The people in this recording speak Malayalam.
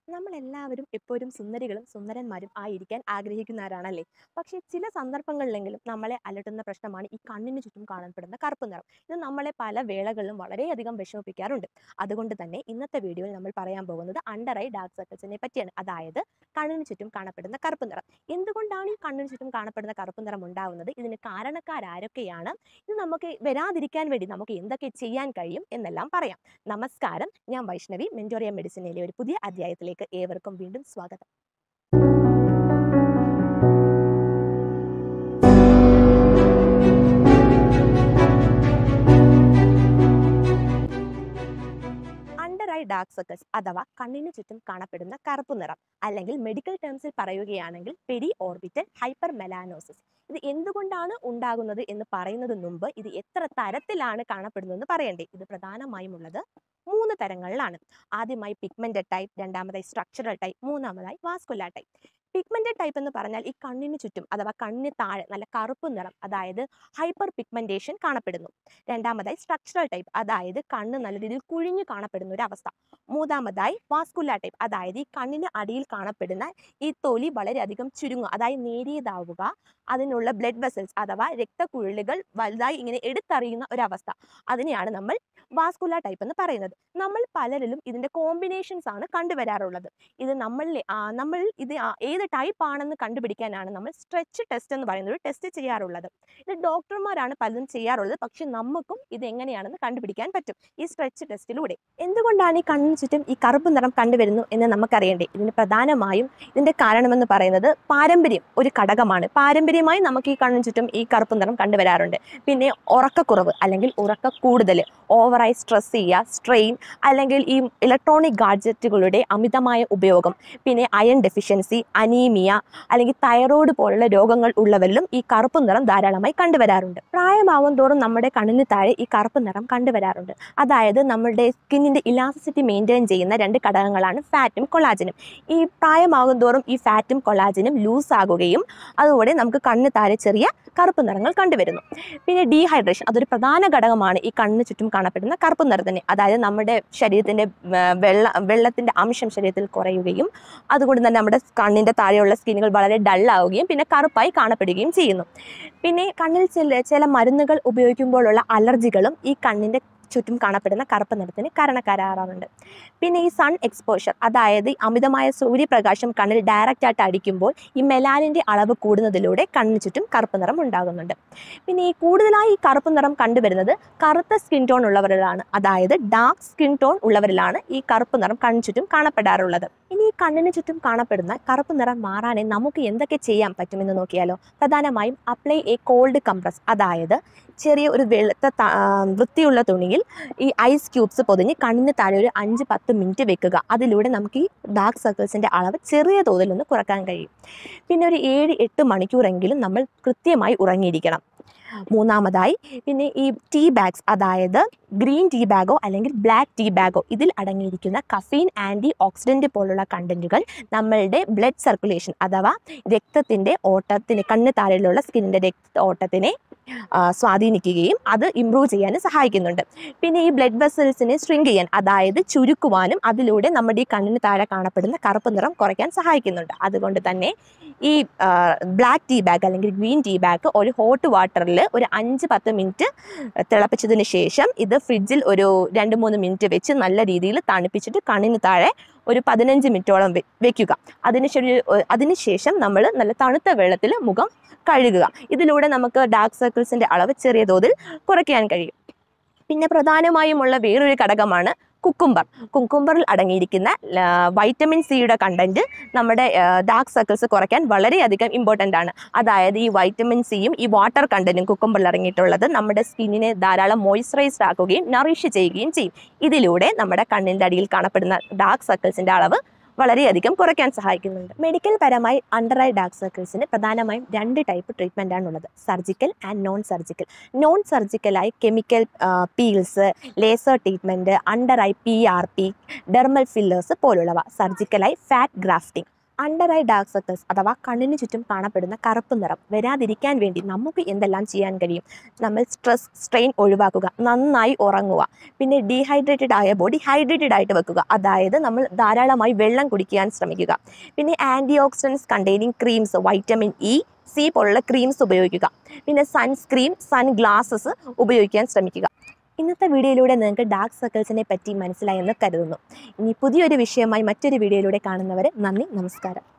നമ്മളെല്ലാവരും എപ്പോഴും സുന്ദരികളും സുന്ദരന്മാരും ആയിരിക്കാൻ ആഗ്രഹിക്കുന്നവരാണല്ലേ പക്ഷേ ചില സന്ദർഭങ്ങളിലെങ്കിലും നമ്മളെ അലട്ടുന്ന പ്രശ്നമാണ് ഈ കണ്ണിന് ചുറ്റും കാണപ്പെടുന്ന കറുപ്പ് നിറം ഇത് നമ്മളെ പല വേളകളിലും വളരെയധികം വിഷമിപ്പിക്കാറുണ്ട് അതുകൊണ്ട് തന്നെ ഇന്നത്തെ വീഡിയോയിൽ നമ്മൾ പറയാൻ പോകുന്നത് അണ്ടർ ഐ ഡാർക്ക് സർക്കിൾസിനെ പറ്റിയാണ് അതായത് കണ്ണിന് ചുറ്റും കാണപ്പെടുന്ന കറുപ്പ് നിറം എന്തുകൊണ്ടാണ് ഈ കണ്ണിന് ചുറ്റും കാണപ്പെടുന്ന കറുപ്പ് നിറം ഉണ്ടാവുന്നത് ഇതിന് കാരണക്കാരാരൊക്കെയാണ് ഇത് നമുക്ക് വരാതിരിക്കാൻ വേണ്ടി നമുക്ക് എന്തൊക്കെ ചെയ്യാൻ കഴിയും എന്നെല്ലാം പറയാം നമസ്കാരം ഞാൻ വൈഷ്ണവി മെന്റോറിയ മെഡിസിനിലെ ഒരു പുതിയ അധ്യായത്തിലേക്ക് ഏവർക്കും വീണ്ടും സ്വാഗതം അണ്ടർ ഐ ഡാർക്ക് സർക്കിൾസ് അഥവാ കണ്ണിന് ചുറ്റും കാണപ്പെടുന്ന കറുപ്പ് നിറം അല്ലെങ്കിൽ മെഡിക്കൽ ടേംസിൽ പറയുകയാണെങ്കിൽ പെരി ഓർബിറ്റൽ ഹൈപ്പർ മെലാനോസിസ് ഇത് എന്തുകൊണ്ടാണ് ഉണ്ടാകുന്നത് എന്ന് പറയുന്നതിന് മുമ്പ് ഇത് എത്ര തരത്തിലാണ് കാണപ്പെടുന്നതെന്ന് പറയണ്ടേ ഇത് പ്രധാനമായും ഉള്ളത് മൂന്ന് തരങ്ങളിലാണ് ആദ്യമായി പിഗ്മെന്റഡ് ടൈപ്പ് രണ്ടാമതായി സ്ട്രക്ചറൽ ടൈപ്പ് മൂന്നാമതായി വാസ്കുലാർ ടൈപ്പ് പിഗ്മെന്റഡ് ടൈപ്പ് എന്ന് പറഞ്ഞാൽ ഈ കണ്ണിന് ചുറ്റും അഥവാ കണ്ണിന് താഴെ നല്ല കറുപ്പ് നിറം അതായത് ഹൈപ്പർ പിഗ്മെന്റേഷൻ കാണപ്പെടുന്നു രണ്ടാമതായി സ്ട്രക്ചറൽ ടൈപ്പ് അതായത് കണ്ണ് നല്ല രീതിയിൽ കുഴിഞ്ഞു കാണപ്പെടുന്ന ഒരു അവസ്ഥ മൂന്നാമതായി വാസ്കുലാർ ടൈപ്പ് അതായത് ഈ കണ്ണിന് അടിയിൽ കാണപ്പെടുന്ന ഈ തൊലി വളരെയധികം ചുരുങ്ങുക അതായത് നേരിയതാവുക അതിനുള്ള ബ്ലഡ് വെസൽസ് അഥവാ രക്തക്കുഴലുകൾ വലുതായി ഇങ്ങനെ എടുത്തറിയുന്ന ഒരവസ്ഥ അതിനെയാണ് നമ്മൾ വാസ്കുലാർ ടൈപ്പ് എന്ന് പറയുന്നത് നമ്മൾ പലരിലും ഇതിന്റെ കോമ്പിനേഷൻസ് ആണ് കണ്ടുവരാറുള്ളത് ഇത് നമ്മളിലെ ആ, നമ്മൾ ഇത് ആ, ഏത് ടൈപ്പ് ആണെന്ന് കണ്ടുപിടിക്കാനാണ് നമ്മൾ സ്ട്രെച്ച് ടെസ്റ്റ് എന്ന് പറയുന്ന ഒരു ടെസ്റ്റ് ചെയ്യാറുള്ളത് ഇത് ഡോക്ടർമാരാണ് പലതും ചെയ്യാറുള്ളത് പക്ഷെ നമുക്കും ഇത് എങ്ങനെയാണെന്ന് കണ്ടുപിടിക്കാൻ പറ്റും ഈ സ്ട്രെച്ച് ടെസ്റ്റിലൂടെ എന്തുകൊണ്ടാണ് ഈ കണ്ണിന് ചുറ്റും ഈ കറുപ്പ് നിറം കണ്ടുവരുന്നു എന്ന് നമുക്കറിയണ്ടേ ഇതിന് പ്രധാനമായും ഇതിന്റെ കാരണമെന്ന് പറയുന്നത് പാരമ്പര്യം ഒരു ഘടകമാണ് പാരമ്പര്യമായി നമുക്ക് ഈ കണ്ണിന് ചുറ്റും ഈ കറുപ്പ് നിറം കണ്ടുവരാറുണ്ട് പിന്നെ ഉറക്കക്കുറവ് അല്ലെങ്കിൽ ഉറക്ക കൂടുതൽ ഓവറായി സ്ട്രെസ് ചെയ്യുക സ്ട്രെയിൻ അല്ലെങ്കിൽ ഈ ഇലക്ട്രോണിക് ഗാഡ്ജറ്റുകളുടെ അമിതമായ ഉപയോഗം പിന്നെ അയൺ ഡെഫിഷ്യൻസി അനീമിയ അല്ലെങ്കിൽ തൈറോയ്ഡ് പോലുള്ള രോഗങ്ങൾ ഉള്ളവരിലും ഈ കറുപ്പ് നിറം ധാരാളമായി കണ്ടുവരാറുണ്ട് പ്രായമാകും തോറും നമ്മുടെ കണ്ണിന് താഴെ ഈ കറുപ്പ് നിറം കണ്ടുവരാറുണ്ട് അതായത് നമ്മുടെ സ്കിന്നിന്റെ ഇലാസ്റ്റിസിറ്റി മെയിൻറ്റെയിൻ ചെയ്യുന്ന രണ്ട് ഘടകങ്ങളാണ് ഫാറ്റും കൊളാജനും ഈ പ്രായമാകും തോറും ഈ ഫാറ്റും കൊളാജനും ലൂസ് ആകുകയും അതുകൂടെ നമുക്ക് കണ്ണ് താഴെ ചെറിയ കറുപ്പ് നിറങ്ങൾ കണ്ടുവരുന്നു പിന്നെ ഡീഹൈഡ്രേഷൻ അതൊരു പ്രധാന ഘടകമാണ് ഈ കണ്ണിന് ചുറ്റും കാണപ്പെടുന്ന കറുപ്പ് നിറത്തിന് അതായത് നമ്മുടെ ശരീരത്തിന്റെ ആ, വെള്ള വെള്ളത്തിന്റെ അംശം ശരീരത്തിൽ കുറയുകയും അതുകൊണ്ട് തന്നെ നമ്മുടെ കണ്ണിന്റെ താഴെയുള്ള സ്കിന്നുകൾ വളരെ ഡള്ളാവുകയും പിന്നെ കറുപ്പായി കാണപ്പെടുകയും ചെയ്യുന്നു പിന്നെ കണ്ണിൽ ചില ചില മരുന്നുകൾ ഉപയോഗിക്കുമ്പോഴുള്ള അലർജികളും ഈ കണ്ണിന്റെ ചുറ്റും കാണപ്പെടുന്ന കറുപ്പ് നിറത്തിന് കാരണക്കാരാറുണ്ട് പിന്നെ ഈ സൺ എക്സ്പോഷർ അതായത് ഈ അമിതമായ സൂര്യപ്രകാശം കണ്ണിൽ ഡയറക്റ്റ് ആയിട്ട് അടിക്കുമ്പോൾ ഈ മെലാനിൻ്റെ അളവ് കൂടുന്നതിലൂടെ കണ്ണിന് ചുറ്റും കറുപ്പ് നിറം ഉണ്ടാകുന്നുണ്ട് പിന്നെ ഈ കൂടുതലായി ഈ കറുപ്പ് നിറം കണ്ടുവരുന്നത് കറുത്ത സ്കിൻ ടോൺ ഉള്ളവരിലാണ് അതായത് ഡാർക്ക് സ്കിൻ ടോൺ ഉള്ളവരിലാണ് ഈ കറുപ്പ് നിറം കണ്ണിന് ചുറ്റും കാണപ്പെടാറുള്ളത് ഇനി ഈ കണ്ണിന് ചുറ്റും കാണപ്പെടുന്ന കറുപ്പ് നിറം മാറാനെ നമുക്ക് എന്തൊക്കെ ചെയ്യാൻ പറ്റുമെന്ന് നോക്കിയാലോ പ്രധാനമായും അപ്ലൈ എ കോൾഡ് കംപ്രസ് അതായത് ചെറിയ ഒരു വെളുത്ത ത- ആ, വൃത്തിയുള്ള തുണിയിൽ ഈ ഐസ് ക്യൂബ്സ് പൊതിഞ്ഞ് കണ്ണിന് താഴെ ഒരു അഞ്ച് പത്ത് മിനിറ്റ് വെക്കുക അതിലൂടെ നമുക്ക് ഈ ഡാർക്ക് സർക്കിൾസിൻ്റെ അളവ് ചെറിയ തോതിൽ ഒന്ന് കുറക്കാൻ കഴിയും പിന്നെ ഒരു ഏഴ് എട്ട് മണിക്കൂറെങ്കിലും നമ്മൾ കൃത്യമായി ഉറങ്ങിയിരിക്കണം മൂന്നാമതായി പിന്നെ ഈ ടീ ബാഗ്സ് അതായത് ഗ്രീൻ ടീ ബാഗോ അല്ലെങ്കിൽ ബ്ലാക്ക് ടീ ബാഗോ ഇതിൽ അടങ്ങിയിരിക്കുന്ന കഫീൻ ആൻറ്റി ഓക്സിഡൻറ്റ് പോലുള്ള കണ്ടന്റുകൾ നമ്മളുടെ ബ്ലഡ് സർക്കുലേഷൻ അഥവാ രക്തത്തിൻ്റെ ഓട്ടത്തിന് കണ്ണ് താഴെയുള്ള സ്കിന്നിൻ്റെ രക്ത ഓട്ടത്തിനെ ആ, സ്വാധീനിക്കുകയും അത് ഇമ്പ്രൂവ് ചെയ്യാനും സഹായിക്കുന്നുണ്ട് പിന്നെ ഈ ബ്ലഡ് വെസൽസിനെ സ്ട്രിങ്ക് ചെയ്യാൻ അതായത് ചുരുക്കുവാനും അതിലൂടെ നമ്മുടെ ഈ കണ്ണിന് താഴെ കാണപ്പെടുന്ന കറുപ്പ് നിറം കുറയ്ക്കാൻ സഹായിക്കുന്നുണ്ട് അതുകൊണ്ട് തന്നെ ഈ ബ്ലാക്ക് ടീ ബാഗ് അല്ലെങ്കിൽ ഗ്രീൻ ടീ ബാഗ് ഒരു ഹോട്ട് വാട്ടറിൽ ഒരു അഞ്ച് പത്ത് മിനിറ്റ് തിളപ്പിച്ചതിന് ശേഷം ഇത് ഫ്രിഡ്ജിൽ ഒരു രണ്ട് മൂന്ന് മിനിറ്റ് വെച്ച് നല്ല രീതിയിൽ തണുപ്പിച്ചിട്ട് കണ്ണിന് താഴെ ഒരു പതിനഞ്ച് മിനിറ്റോളം വെ- വെക്കുക അതിനുശേഷം അതിനുശേഷം നമ്മൾ നല്ല തണുത്ത വെള്ളത്തിൽ മുഖം കഴുകുക ഇതിലൂടെ നമുക്ക് ഡാർക്ക് സർക്കിൾസിൻ്റെ അളവ് ചെറിയ തോതിൽ കുറയ്ക്കാൻ കഴിയും പിന്നെ പ്രധാനമായുമുള്ള വേറൊരു ഘടകമാണ് കുക്കുംബർ കുക്കുംബറിൽ അടങ്ങിയിരിക്കുന്ന ല- വൈറ്റമിൻ സിയുടെ കണ്ടന്റ് നമ്മുടെ ഡാർക്ക് സർക്കിൾസ് കുറയ്ക്കാൻ വളരെയധികം ഇമ്പോർട്ടൻ്റ് ആണ് അതായത് ഈ വൈറ്റമിൻ സിയും ഈ വാട്ടർ കണ്ടന്റും കുക്കുംബറിൽ അടങ്ങിയിട്ടുള്ളത് നമ്മുടെ സ്കിന്നിനെ ധാരാളം മോയ്സ്ചറൈസ്ഡ് ആക്കുകയും നറിഷ് ചെയ്യുകയും ചെയ്യും ഇതിലൂടെ നമ്മുടെ കണ്ണിൻ്റെ അടിയിൽ കാണപ്പെടുന്ന ഡാർക്ക് സർക്കിൾസിൻ്റെ അളവ് വളരെയധികം കുറയ്ക്കാൻ സഹായിക്കുന്നുണ്ട് മെഡിക്കൽ പരമായി അണ്ടർ ഐ ഡാർക്ക് സർക്കിൾസിന് പ്രധാനമായും രണ്ട് ടൈപ്പ് ട്രീറ്റ്മെൻ്റ് ആണുള്ളത് surgical and non surgical non സർജിക്കലായി chemical peels laser treatment under eye P R P dermal fillers പോലുള്ളവ സർജിക്കലായി fat grafting under eye dark circles അഥവാ കണ്ണിന് ചുറ്റും കാണപ്പെടുന്ന കറുപ്പ് നിറം വരാതിരിക്കാൻ വേണ്ടി നമുക്ക് എന്തെല്ലാം ചെയ്യാൻ കഴിയും നമ്മൾ സ്ട്രെസ് സ്ട്രെയിൻ ഒഴിവാക്കുക നന്നായി ഉറങ്ങുക പിന്നെ ഡീഹൈഡ്രേറ്റഡ് ആയ ബോഡി ഹൈഡ്രേറ്റഡ് ആയിട്ട് വെക്കുക അതായത് നമ്മൾ ധാരാളമായി വെള്ളം കുടിക്കാൻ ശ്രമിക്കുക പിന്നെ antioxidants containing creams vitamin E C പോലുള്ള ക്രീംസ് ഉപയോഗിക്കുക പിന്നെ സൺസ്ക്രീൻ സൺ ഗ്ലാസസ് ഉപയോഗിക്കാൻ ശ്രമിക്കുക ഇന്നത്തെ വീഡിയോയിലൂടെ നിങ്ങൾക്ക് ഡാർക്ക് സർക്കിൾസിനെ പറ്റി മനസ്സിലായെന്ന് കരുതുന്നു ഇനി പുതിയൊരു വിഷയമായി മറ്റൊരു വീഡിയോയിലൂടെ കാണുന്നവരെ നന്ദി നമസ്കാരം